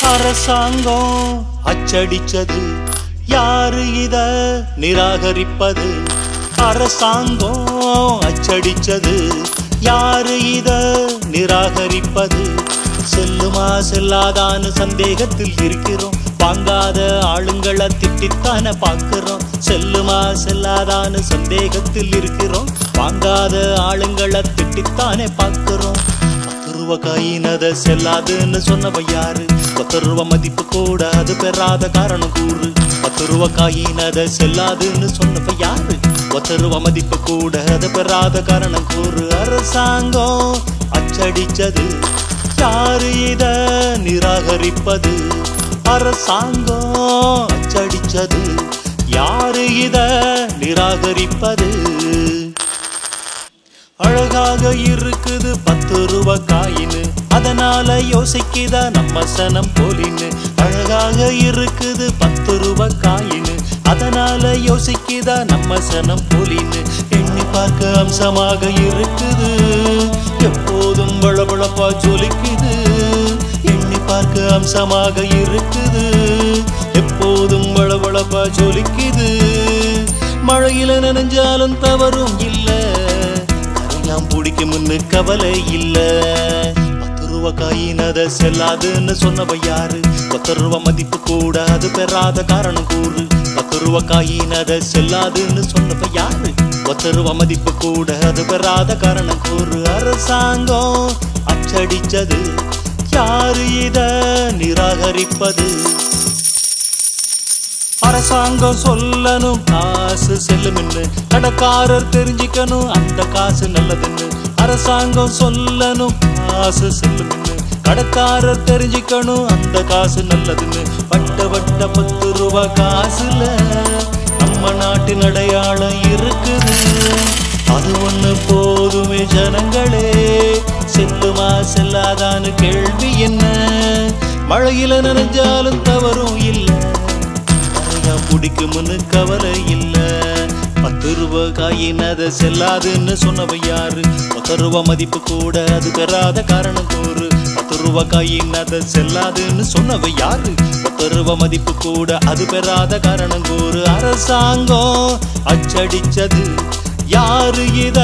அரசாங்கம் அச்சடிச்சது யாரு இத நிராகரிப்பது அரசாங்கம் அச்சடிச்சது யாரு இத நிராகரிப்பது செல்லுமா செல்லாதான்னு சந்தேகத்தில் இருக்கிறோம் வாங்காத ஆளுங்களை திட்டித்தானே பார்க்கிறோம் செல்லுமா செல்லாதான்னு சந்தேகத்தில் இருக்கிறோம் வாங்காத ஆளுங்களை திட்டித்தானே பார்க்கிறோம் பத்து ரூபா காயினத செல்லாதுன்னு சொன்னவ யாரு பத்து ரூபா மதிப்பு கூட அது பெறாத காரணம் கூறு பத்து ரூபா காயினத செல்லாதுன்னு சொன்னவ யாரு பத்து ரூபா மதிப்பு கூட அது பெறாத காரணம் கூறு அரசாங்கம் அச்சடிச்சது யாரு இத நிராகரிப்பது அரசாங்கம் அச்சடிச்சது யாரு இத நிராகரிப்பது அழகாக இருக்குது பத்து ரூபா காயின்னு அதனால யோசிக்குதா நம்ம சனம் போலின்னு அழகாக இருக்குது பத்து ரூபா காயின்னு அதனால யோசிக்குதா நம்ம சனம் போலின்னு எண்ணி பார்க்க அம்சமாக இருக்குது எப்போதும் பளபளப்பா ஜொலிக்குது எண்ணி பார்க்க அம்சமாக இருக்குது எப்போதும் பளபளப்பா ஜொலிக்குது மழையில நனைஞ்சாலும் தவறும் இல்லை அரையாம் பிடிக்கும்னு கவலை இல்ல பத்து ரூபா காயினத செல்லாதுன்னு சொன்னவ யாரு பத்து ரூபா மதிப்பு கூட அது பெறாத காரணம் கூறு பத்து ரூபா காயினத செல்லாதுன்னு சொன்னவ யாரு பத்து ரூபா மதிப்பு கூட அது பெறாத காரணம் கூறு அரசாங்கம் அச்சடிச்சது யாரு இத நிராகரிப்பது அரசாங்கம் சொல்லணும் காசு செல்லுமின்னு கடைக்காரர் தெரிஞ்சுக்கணும் அந்த காசு நல்லதுன்னு அரசாங்கம் சொல்லணும் காசு செல்லுமின்னு கடைக்காரர் தெரிஞ்சுக்கணும் அந்த காசு நல்லதுன்னு வட்ட வட்ட பத்து ரூபா காசுல நம்ம நாட்டின் அடையாளம் இருக்குது அது ஒண்ணு போதுமே ஜனங்களே செல்லுமா செல்லாதான்னு கேள்வி என்ன மழையில நனைஞ்சாலும் தவறும் இல்லை நிறையா பிடிக்கும்னு கவலை இல்ல பத்து ரூபாய் காயினத செல்லாதுன்னு சொன்னவ யாரு பத்து ரூபா மதிப்பு கூட அது பெறாத காரணம் கூறு பத்து ரூபா காயினத செல்லாதுன்னு சொன்னவ யாரு பத்து ரூபா மதிப்பு கூட அது பெறாத காரணம் கூறு அரசாங்கம் அச்சடிச்சது யாரு இத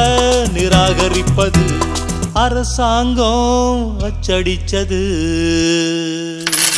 நிராகரிப்பது அரசாங்கம் அச்சடிச்சது